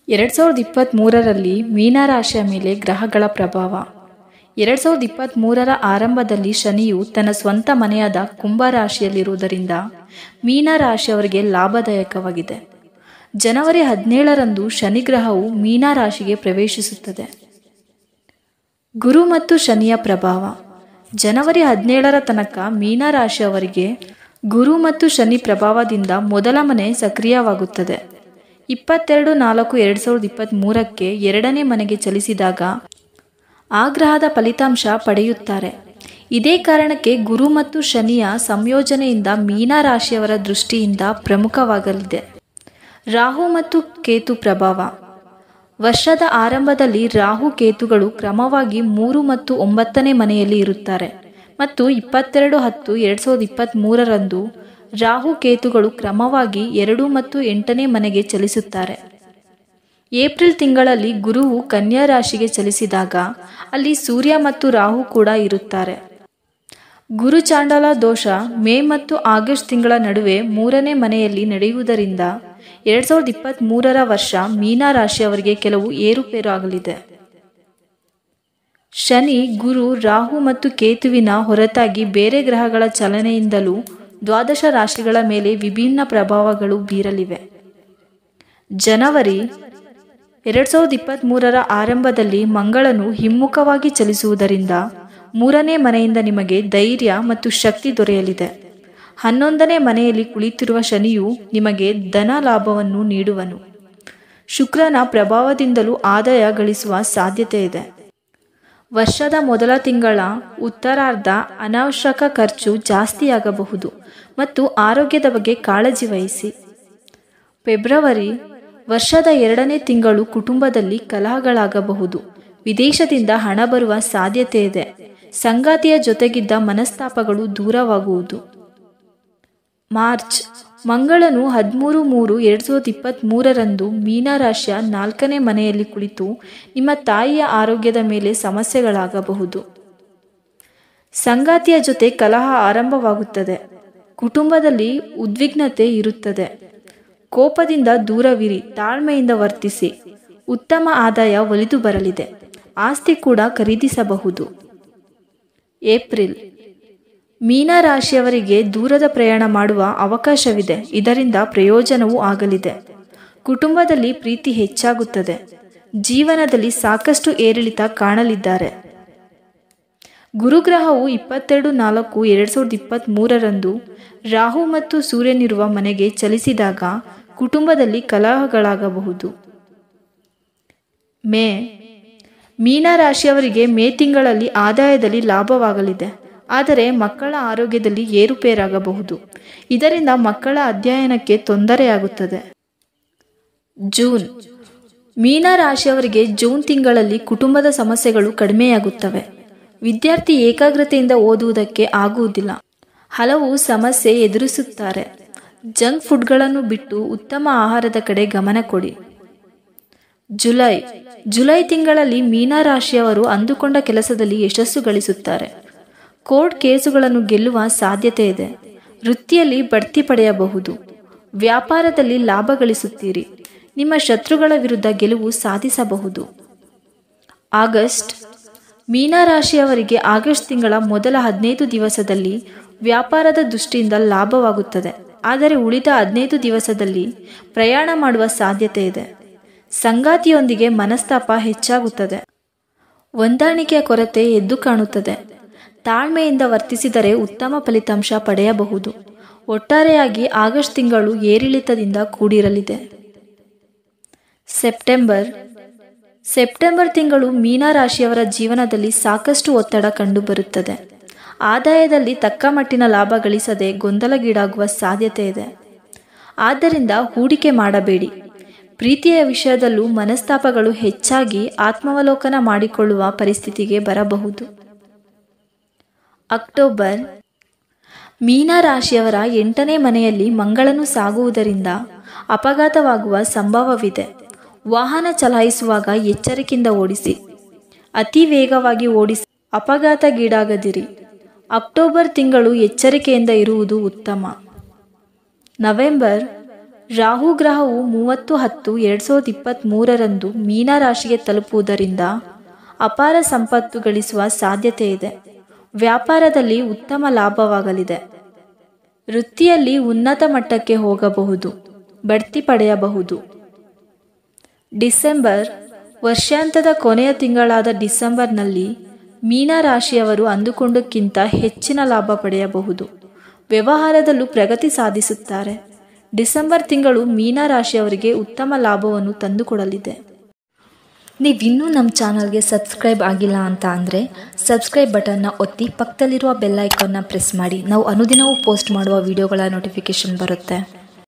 ಎರಡು ಸಾವಿರದ ಇಪ್ಪತ್ತ್ಮೂರರಲ್ಲಿ ಮೀನರಾಶಿಯ ಮೇಲೆ ಗ್ರಹಗಳ ಪ್ರಭಾವ ಎರಡು ಸಾವಿರದ ಇಪ್ಪತ್ತ್ಮೂರರ ಆರಂಭದಲ್ಲಿ ಶನಿಯು ತನ್ನ ಸ್ವಂತ ಮನೆಯಾದ ಕುಂಭರಾಶಿಯಲ್ಲಿರುವುದರಿಂದ ಮೀನರಾಶಿಯವರಿಗೆ ಲಾಭದಾಯಕವಾಗಿದೆ ಜನವರಿ ಹದಿನೇಳರಂದು ಶನಿಗ್ರಹವು ಮೀನರಾಶಿಗೆ ಪ್ರವೇಶಿಸುತ್ತದೆ ಗುರು ಮತ್ತು ಶನಿಯ ಪ್ರಭಾವ ಜನವರಿ ಹದಿನೇಳರ ತನಕ ಮೀನರಾಶಿಯವರಿಗೆ ಗುರು ಮತ್ತು ಶನಿ ಪ್ರಭಾವದಿಂದ ಮೊದಲ ಮನೆ ಸಕ್ರಿಯವಾಗುತ್ತದೆ ಇಪ್ಪತ್ತೆರಡು ನಾಲ್ಕು ಎರಡು ಸಾವಿರದ ಇಪ್ಪತ್ತ್ಮೂರಕ್ಕೆ ಎರಡನೇ ಮನೆಗೆ ಚಲಿಸಿದಾಗ ಆ ಗ್ರಹದ ಫಲಿತಾಂಶ ಪಡೆಯುತ್ತಾರೆ ಇದೇ ಕಾರಣಕ್ಕೆ ಗುರು ಮತ್ತು ಶನಿಯ ಸಂಯೋಜನೆಯಿಂದ ಮೀನರಾಶಿಯವರ ದೃಷ್ಟಿಯಿಂದ ಪ್ರಮುಖವಾಗಲಿದೆ ರಾಹು ಮತ್ತು ಕೇತು ಪ್ರಭಾವ ವರ್ಷದ ಆರಂಭದಲ್ಲಿ ರಾಹು ಕೇತುಗಳು ಕ್ರಮವಾಗಿ ಮೂರು ಮತ್ತು ಒಂಬತ್ತನೇ ಮನೆಯಲ್ಲಿ ಇರುತ್ತಾರೆ ಮತ್ತು ಇಪ್ಪತ್ತೆರಡು ಹತ್ತು ಎರಡು ಸಾವಿರದ ಇಪ್ಪತ್ತ್ಮೂರರಂದು ರಾಹು ಕೇತುಗಳು ಕ್ರಮವಾಗಿ ಎರಡು ಮತ್ತು ಎಂಟನೇ ಮನೆಗೆ ಚಲಿಸುತ್ತಾರೆ ಏಪ್ರಿಲ್ ತಿಂಗಳಲ್ಲಿ ಗುರುವು ಕನ್ಯಾ ರಾಶಿಗೆ ಚಲಿಸಿದಾಗ ಅಲ್ಲಿ ಸೂರ್ಯ ಮತ್ತು ರಾಹು ಕೂಡ ಇರುತ್ತಾರೆ ಗುರು ಚಾಂಡಲ ದೋಷ ಮೇ ಮತ್ತು ಆಗಸ್ಟ್ ತಿಂಗಳ ನಡುವೆ ಮೂರನೇ ಮನೆಯಲ್ಲಿ ನಡೆಯುವುದರಿಂದ ಎರಡು ಸಾವಿರದ ಇಪ್ಪತ್ತ್ಮೂರರ ವರ್ಷ ಮೀನ ರಾಶಿಯವರಿಗೆ ಕೆಲವು ಏರುಪೇರು ಆಗಲಿದೆ ಶನಿ ಗುರು ರಾಹು ಮತ್ತು ಕೇತುವಿನ ಹೊರತಾಗಿ ಬೇರೆ ಗ್ರಹಗಳ ಚಲನೆಯಿಂದಲೂ ದ್ವಾದಶ ರಾಶಿಗಳ ಮೇಲೆ ವಿಭಿನ್ನ ಪ್ರಭಾವಗಳು ಬೀರಲಿವೆ ಜನವರಿ ಎರಡು ಸಾವಿರದ ಇಪ್ಪತ್ತ್ಮೂರರ ಆರಂಭದಲ್ಲಿ ಮಂಗಳನು ಹಿಮ್ಮುಖವಾಗಿ ಚಲಿಸುವುದರಿಂದ ಮೂರನೇ ಮನೆಯಿಂದ ನಿಮಗೆ ಧೈರ್ಯ ಮತ್ತು ಶಕ್ತಿ ದೊರೆಯಲಿದೆ ಹನ್ನೊಂದನೇ ಮನೆಯಲ್ಲಿ ಕುಳಿತಿರುವ ಶನಿಯು ನಿಮಗೆ ಧನ ಲಾಭವನ್ನು ನೀಡುವನು ಶುಕ್ರನ ಪ್ರಭಾವದಿಂದಲೂ ಆದಾಯ ಗಳಿಸುವ ಸಾಧ್ಯತೆ ಇದೆ ವರ್ಷದ ಮೊದಲ ತಿಂಗಳ ಉತ್ತರಾರ್ಧ ಅನಾವಶ್ಯಕ ಖರ್ಚು ಜಾಸ್ತಿಯಾಗಬಹುದು ಮತ್ತು ಆರೋಗ್ಯದ ಬಗ್ಗೆ ಕಾಳಜಿ ವಹಿಸಿ ಫೆಬ್ರವರಿ ವರ್ಷದ ಎರಡನೇ ತಿಂಗಳು ಕುಟುಂಬದಲ್ಲಿ ಕಲಹಗಳಾಗಬಹುದು ವಿದೇಶದಿಂದ ಹಣ ಬರುವ ಸಾಧ್ಯತೆ ಇದೆ ಸಂಗಾತಿಯ ಜೊತೆಗಿದ್ದ ಮನಸ್ತಾಪಗಳು ದೂರವಾಗುವುದು ಮಾರ್ಚ್ ಮಂಗಳನು ಹದಿಮೂರು ಮೂರು ಎರಡು ಸಾವಿರದ ಇಪ್ಪತ್ತ್ಮೂರರಂದು ಮೀನರಾಶಿಯ ನಾಲ್ಕನೇ ಮನೆಯಲ್ಲಿ ಕುಳಿತು ನಿಮ್ಮ ತಾಯಿಯ ಆರೋಗ್ಯದ ಮೇಲೆ ಸಮಸ್ಯೆಗಳಾಗಬಹುದು ಸಂಗಾತಿಯ ಜೊತೆ ಕಲಹ ಆರಂಭವಾಗುತ್ತದೆ ಕುಟುಂಬದಲ್ಲಿ ಉದ್ವಿಗ್ನತೆ ಇರುತ್ತದೆ ಕೋಪದಿಂದ ದೂರವಿರಿ ತಾಳ್ಮೆಯಿಂದ ವರ್ತಿಸಿ ಉತ್ತಮ ಆದಾಯ ಒಲಿದು ಬರಲಿದೆ ಆಸ್ತಿ ಕೂಡ ಖರೀದಿಸಬಹುದು ಏಪ್ರಿಲ್ ಮೀನರಾಶಿಯವರಿಗೆ ದೂರದ ಪ್ರಯಾಣ ಮಾಡುವ ಅವಕಾಶವಿದೆ ಇದರಿಂದ ಪ್ರಯೋಜನವೂ ಆಗಲಿದೆ ಕುಟುಂಬದಲ್ಲಿ ಪ್ರೀತಿ ಹೆಚ್ಚಾಗುತ್ತದೆ ಜೀವನದಲ್ಲಿ ಸಾಕಷ್ಟು ಏರಿಳಿತ ಕಾಣಲಿದ್ದಾರೆ ಗುರುಗ್ರಹವು ಇಪ್ಪತ್ತೆರಡು ನಾಲ್ಕು ಎರಡು ಸಾವಿರದ ಇಪ್ಪತ್ತ್ಮೂರರಂದು ರಾಹು ಮತ್ತು ಸೂರ್ಯನಿರುವ ಮನೆಗೆ ಚಲಿಸಿದಾಗ ಕುಟುಂಬದಲ್ಲಿ ಕಲಹಗಳಾಗಬಹುದು ಮೇ ಮೀನರಾಶಿಯವರಿಗೆ ಮೇ ತಿಂಗಳಲ್ಲಿ ಆದಾಯದಲ್ಲಿ ಲಾಭವಾಗಲಿದೆ ಆದರೆ ಮಕ್ಕಳ ಆರೋಗ್ಯದಲ್ಲಿ ಏರುಪೇರಾಗಬಹುದು ಇದರಿಂದ ಮಕ್ಕಳ ಅಧ್ಯಯನಕ್ಕೆ ತೊಂದರೆಯಾಗುತ್ತದೆ ಜೂನ್ ಮೀನರಾಶಿಯವರಿಗೆ ಜೂನ್ ತಿಂಗಳಲ್ಲಿ ಕುಟುಂಬದ ಸಮಸ್ಯೆಗಳು ಕಡಿಮೆಯಾಗುತ್ತವೆ ವಿದ್ಯಾರ್ಥಿ ಏಕಾಗ್ರತೆಯಿಂದ ಓದುವುದಕ್ಕೆ ಆಗುವುದಿಲ್ಲ ಹಲವು ಸಮಸ್ಯೆ ಎದುರಿಸುತ್ತಾರೆ ಜಂಕ್ ಫುಡ್ಗಳನ್ನು ಬಿಟ್ಟು ಉತ್ತಮ ಆಹಾರದ ಕಡೆ ಗಮನ ಕೊಡಿ ಜುಲೈ ಜುಲೈ ತಿಂಗಳಲ್ಲಿ ಮೀನರಾಶಿಯವರು ಅಂದುಕೊಂಡ ಕೆಲಸದಲ್ಲಿ ಯಶಸ್ಸು ಗಳಿಸುತ್ತಾರೆ ಕೋರ್ಟ್ ಕೇಸುಗಳನ್ನು ಗೆಲ್ಲುವ ಸಾಧ್ಯತೆ ಇದೆ ವೃತ್ತಿಯಲ್ಲಿ ಬಡ್ತಿ ಪಡೆಯಬಹುದು ವ್ಯಾಪಾರದಲ್ಲಿ ಲಾಭ ಗಳಿಸುತ್ತೀರಿ ನಿಮ್ಮ ಶತ್ರುಗಳ ವಿರುದ್ಧ ಗೆಲುವು ಸಾಧಿಸಬಹುದು ಆಗಸ್ಟ್ ಮೀನರಾಶಿಯವರಿಗೆ ಆಗಸ್ಟ್ ತಿಂಗಳ ಮೊದಲ ಹದಿನೈದು ದಿವಸದಲ್ಲಿ ವ್ಯಾಪಾರದ ದೃಷ್ಟಿಯಿಂದ ಲಾಭವಾಗುತ್ತದೆ ಆದರೆ ಉಳಿದ ಹದಿನೈದು ದಿವಸದಲ್ಲಿ ಪ್ರಯಾಣ ಮಾಡುವ ಸಾಧ್ಯತೆ ಇದೆ ಸಂಗಾತಿಯೊಂದಿಗೆ ಮನಸ್ತಾಪ ಹೆಚ್ಚಾಗುತ್ತದೆ ಹೊಂದಾಣಿಕೆಯ ಕೊರತೆ ಎದ್ದು ಕಾಣುತ್ತದೆ ತಾಳ್ಮೆಯಿಂದ ವರ್ತಿಸಿದರೆ ಉತ್ತಮ ಫಲಿತಾಂಶ ಪಡೆಯಬಹುದು ಒಟ್ಟಾರೆಯಾಗಿ ಆಗಸ್ಟ್ ತಿಂಗಳು ಏರಿಳಿತದಿಂದ ಕೂಡಿರಲಿದೆ ಸೆಪ್ಟೆಂಬರ್ ಸೆಪ್ಟೆಂಬರ್ ತಿಂಗಳು ಮೀನರಾಶಿಯವರ ಜೀವನದಲ್ಲಿ ಸಾಕಷ್ಟು ಒತ್ತಡ ಕಂಡುಬರುತ್ತದೆ ಆದಾಯದಲ್ಲಿ ತಕ್ಕ ಮಟ್ಟಿನ ಲಾಭ ಗಳಿಸದೆ ಗೊಂದಲಗೀಡಾಗುವ ಸಾಧ್ಯತೆ ಇದೆ ಆದ್ದರಿಂದ ಹೂಡಿಕೆ ಮಾಡಬೇಡಿ ಪ್ರೀತಿಯ ವಿಷಯದಲ್ಲೂ ಮನಸ್ತಾಪಗಳು ಹೆಚ್ಚಾಗಿ ಆತ್ಮಾವಲೋಕನ ಮಾಡಿಕೊಳ್ಳುವ ಪರಿಸ್ಥಿತಿಗೆ ಬರಬಹುದು ಅಕ್ಟೋಬರ್ ಮೀನರಾಶಿಯವರ ಎಂಟನೇ ಮನೆಯಲ್ಲಿ ಮಂಗಳನು ಸಾಗುವುದರಿಂದ ಅಪಘಾತವಾಗುವ ಸಂಭವವಿದೆ ವಾಹನ ಚಲಾಯಿಸುವಾಗ ಎಚ್ಚರಿಕೆಯಿಂದ ಓಡಿಸಿ ಅತಿ ವೇಗವಾಗಿ ಓಡಿಸಿ ಅಪಘಾತಗೀಡಾಗದಿರಿ ಅಕ್ಟೋಬರ್ ತಿಂಗಳು ಎಚ್ಚರಿಕೆಯಿಂದ ಇರುವುದು ಉತ್ತಮ ನವೆಂಬರ್ ರಾಹು ಗ್ರಹವು ಮೂವತ್ತು ಹತ್ತು ಎರಡು ಸಾವಿರದ ಇಪ್ಪತ್ತ್ಮೂರರಂದು ಮೀನರಾಶಿಗೆ ತಲುಪುವುದರಿಂದ ಅಪಾರ ಸಂಪತ್ತು ಗಳಿಸುವ ಸಾಧ್ಯತೆ ಇದೆ ವ್ಯಾಪಾರದಲ್ಲಿ ಉತ್ತಮ ಲಾಭವಾಗಲಿದೆ ವೃತ್ತಿಯಲ್ಲಿ ಉನ್ನತ ಮಟ್ಟಕ್ಕೆ ಹೋಗಬಹುದು ಬಡ್ತಿ ಪಡೆಯಬಹುದು ಡಿಸೆಂಬರ್ ವರ್ಷಾಂತದ ಕೊನೆಯ ತಿಂಗಳಾದ ಡಿಸೆಂಬರ್ನಲ್ಲಿ ಮೀನರಾಶಿಯವರು ಅಂದುಕೊಂಡಕ್ಕಿಂತ ಹೆಚ್ಚಿನ ಲಾಭ ಪಡೆಯಬಹುದು ವ್ಯವಹಾರದಲ್ಲೂ ಪ್ರಗತಿ ಸಾಧಿಸುತ್ತಾರೆ ಡಿಸೆಂಬರ್ ತಿಂಗಳು ಮೀನರಾಶಿಯವರಿಗೆ ಉತ್ತಮ ಲಾಭವನ್ನು ತಂದುಕೊಡಲಿದೆ ನೀವಿನ್ನೂ ನಮ್ಮ ಚಾನಲ್ಗೆ ಸಬ್ಸ್ಕ್ರೈಬ್ ಆಗಿಲ್ಲ ಅಂತ ಅಂದರೆ ಸಬ್ಸ್ಕ್ರೈಬ್ ಬಟನ್ನ ಒತ್ತಿ ಪಕ್ಕದಲ್ಲಿರುವ ಬೆಲ್ ಐಕಾನ್ನ ಪ್ರೆಸ್ ಮಾಡಿ ನಾವು ಅನುದಿನವೂ ಪೋಸ್ಟ್ ಮಾಡುವ ವಿಡಿಯೋಗಳ ನೋಟಿಫಿಕೇಷನ್ ಬರುತ್ತೆ